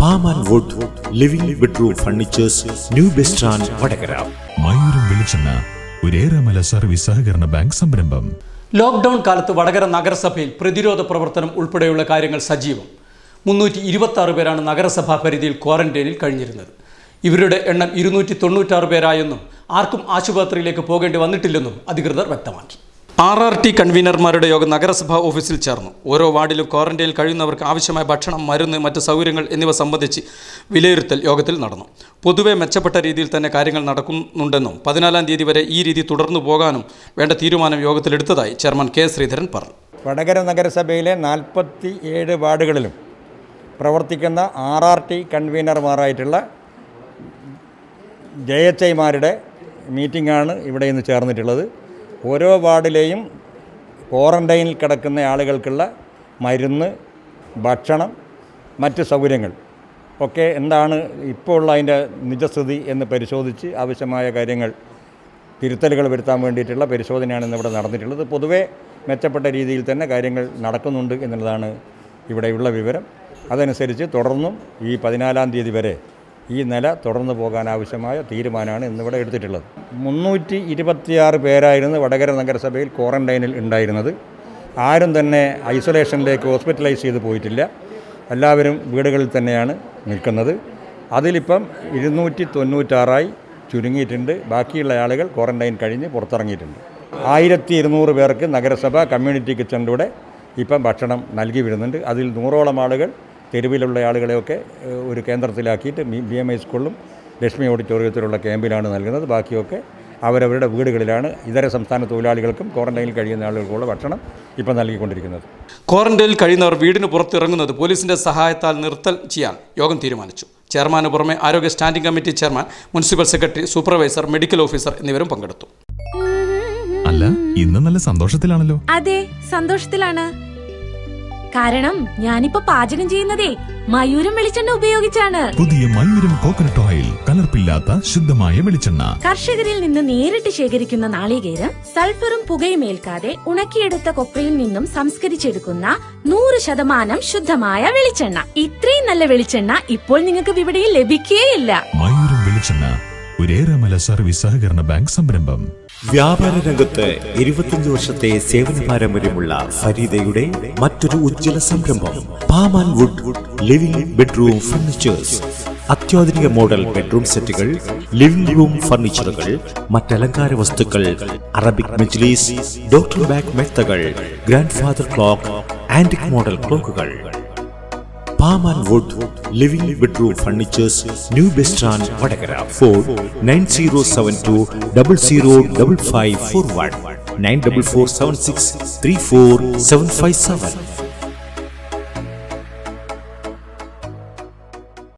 palm and wood living bedroom furnitures new bus stand Vadakara Mayooram വെളിച്ചെണ്ണ ഒരേറെമല service സഹകരണ bank സംരംഭം ലോക്ക്ഡൌൺ കാലത്ത് വടകര നഗരസഭയിൽ പ്രതിരോധ പ്രവർത്തനം ഉൾപ്പെടെയുള്ള കാര്യങ്ങൾ സജീവം മുന്നൂറ്റി ഇരുപത്തി ആറ് പേരാണ് നഗരസഭാ പരിധിയിൽ ക്വാറന്റൈനിൽ കഴിഞ്ഞിരുന്നത് ഇവരുടെ എണ്ണം ഇരുന്നൂറ്റി തൊണ്ണൂറ്റാറ് പേരായെന്നും ആർക്കും ആശുപത്രിയിലേക്ക് പോകേണ്ടി വന്നിട്ടില്ലെന്നും അധികൃതർ വ്യക്തമാക്കി ആർ ആർ ടി കൺവീനർമാരുടെ യോഗം നഗരസഭാ ഓഫീസിൽ ചേർന്നു ഓരോ വാർഡിലും ക്വാറന്റൈനിൽ കഴിയുന്നവർക്ക് ആവശ്യമായ ഭക്ഷണം മരുന്ന് മറ്റ് സൗകര്യങ്ങൾ എന്നിവ സംബന്ധിച്ച് വിലയിരുത്തൽ യോഗത്തിൽ നടന്നു പൊതുവെ മെച്ചപ്പെട്ട രീതിയിൽ തന്നെ കാര്യങ്ങൾ നടക്കുന്നുണ്ടെന്നും പതിനാലാം തീയതി വരെ ഈ രീതി തുടർന്നു പോകാനും വേണ്ട തീരുമാനം യോഗത്തിലെടുത്തതായി ചെയർമാൻ കെ ശ്രീധരൻ പറഞ്ഞു വടകര നഗരസഭയിലെ നാൽപ്പത്തി ഏഴ് വാർഡുകളിലും പ്രവർത്തിക്കുന്ന ആർ ആർ ടി കൺവീനർമാരായിട്ടുള്ള ജെ എച്ച് ഐമാരുടെ മീറ്റിംഗാണ് ഇവിടെ ഇന്ന് ചേർന്നിട്ടുള്ളത് ഓരോ വാർഡിലെയും ക്വാറന്റൈനിൽ കിടക്കുന്ന ആളുകൾക്കുള്ള മരുന്ന് ഭക്ഷണം മറ്റ് സൗകര്യങ്ങൾ ഒക്കെ എന്താണ് ഇപ്പോൾ ഉള്ള അതിൻ്റെ നിജസ്ഥിതി എന്ന് പരിശോധിച്ച് ആവശ്യമായ കാര്യങ്ങൾ തിരുത്തലുകൾ വരുത്താൻ വേണ്ടിയിട്ടുള്ള പരിശോധനയാണ് ഇന്നിവിടെ നടന്നിട്ടുള്ളത് പൊതുവേ മെച്ചപ്പെട്ട രീതിയിൽ തന്നെ കാര്യങ്ങൾ നടക്കുന്നുണ്ട് എന്നുള്ളതാണ് ഇവിടെയുള്ള വിവരം അതനുസരിച്ച് തുടർന്നും ഈ പതിനാലാം തീയതി വരെ ഈ നില തുടർന്നു പോകാൻ ആവശ്യമായ തീരുമാനമാണ് ഇന്നിവിടെ എടുത്തിട്ടുള്ളത് മുന്നൂറ്റി ഇരുപത്തിയാറ് പേരായിരുന്നു വടകര നഗരസഭയിൽ ക്വാറന്റൈനിൽ ഉണ്ടായിരുന്നത് ആരും തന്നെ ഐസൊലേഷനിലേക്ക് ഹോസ്പിറ്റലൈസ് ചെയ്ത് പോയിട്ടില്ല എല്ലാവരും വീടുകളിൽ തന്നെയാണ് നിൽക്കുന്നത് അതിലിപ്പം ഇരുന്നൂറ്റി തൊണ്ണൂറ്റാറായി ചുരുങ്ങിയിട്ടുണ്ട് ബാക്കിയുള്ള ആളുകൾ ക്വാറന്റൈൻ കഴിഞ്ഞ് പുറത്തിറങ്ങിയിട്ടുണ്ട് ആയിരത്തി ഇരുന്നൂറ് പേർക്ക് നഗരസഭ കമ്മ്യൂണിറ്റി കിച്ചണിലൂടെ ഇപ്പം ഭക്ഷണം നൽകി വരുന്നുണ്ട് അതിൽ നൂറോളം ആളുകൾ തെരുവിലുള്ള ആളുകളെയൊക്കെ ഏഹ്, ഒരു കേന്ദ്രത്തിലാക്കിയിട്ട് ബി എം ഐ സ്കൂളിലും ലക്ഷ്മി ഓഡിറ്റോറിയത്തിലുള്ള ക്യാമ്പിലാണ് നൽകുന്നത് ബാക്കിയൊക്കെ അവരവരുടെ വീടുകളിലാണ് ഇതര സംസ്ഥാന തൊഴിലാളികൾക്കും ക്വാറന്റൈനിൽ കഴിയുന്ന ആളുകൾക്കുള്ള ഭക്ഷണം ഇപ്പം നൽകിക്കൊണ്ടിരിക്കുന്നത് ക്വാറന്റൈനിൽ കഴിയുന്നവർ വീടിന് പുറത്തിറങ്ങുന്നത് പോലീസിന്റെ സഹായത്താൽ നിർത്തൽ ചെയ്യാൻ യോഗം തീരുമാനിച്ചു ചെയർമാന് പുറമെ ആരോഗ്യ standing committee chairman municipal secretary supervisor medical officer എന്നിവരും പങ്കെടുത്തു അല്ല ഇന്ന് നല്ല സന്തോഷത്തിലാണല്ലോ അതെ സന്തോഷത്തിലാണ് കാരണം ഞാനിപ്പോ പാചകം ചെയ്യുന്നതേ മയൂരം വെളിച്ചെണ്ണ ഉപയോഗിച്ചാണ് പുതിയ മയൂരം കോക്കനട്ട് ഓയിൽ കലർപ്പില്ലാത്ത ശുദ്ധമായ വെളിച്ചെണ്ണ കർഷകരിൽ നിന്ന് നേരിട്ട് ശേഖരിക്കുന്ന നാളികേരം സൾഫറും പുകയും ഏൽക്കാതെ ഉണക്കിയെടുത്ത കൊപ്രയിൽ നിന്നും സംസ്കരിച്ചെടുക്കുന്ന നൂറ് ശതമാനം ശുദ്ധമായ വെളിച്ചെണ്ണ ഇത്രയും നല്ല വെളിച്ചെണ്ണ ഇപ്പോൾ നിങ്ങൾക്ക് വിപണിയിൽ ലഭിക്കുകയില്ല മയൂരം വെളിച്ചെണ്ണ ഒരേറെമല സർവീസ് സഹകരണ ബാങ്ക് സംരംഭം വ്യാപാര രംഗത്ത് ഇരുപത്തിയഞ്ച് വർഷത്തെ സേവന പാരമ്പര്യമുള്ള ഫരീദയുടെ മറ്റൊരു ഉജ്ജ്വല സംരംഭം palm and wood living bedroom furnitures അത്യാധുനിക മോഡൽ ബെഡ്റൂം സെറ്റുകൾ ലിവിംഗ് റൂം ഫർണിച്ചറുകൾ മറ്റലങ്കാര വസ്തുക്കൾ അറബിക് മെജ്ലീസ് ഡോക്ടർ ബാഗ് മെത്തകൾ grandfather clock antique model ക്ലോക്കുകൾ palm and wood living bedroom furnitures new bus stand Vadakara four nine zero seven two double zero double five four one nine double four seven six three four seven five seven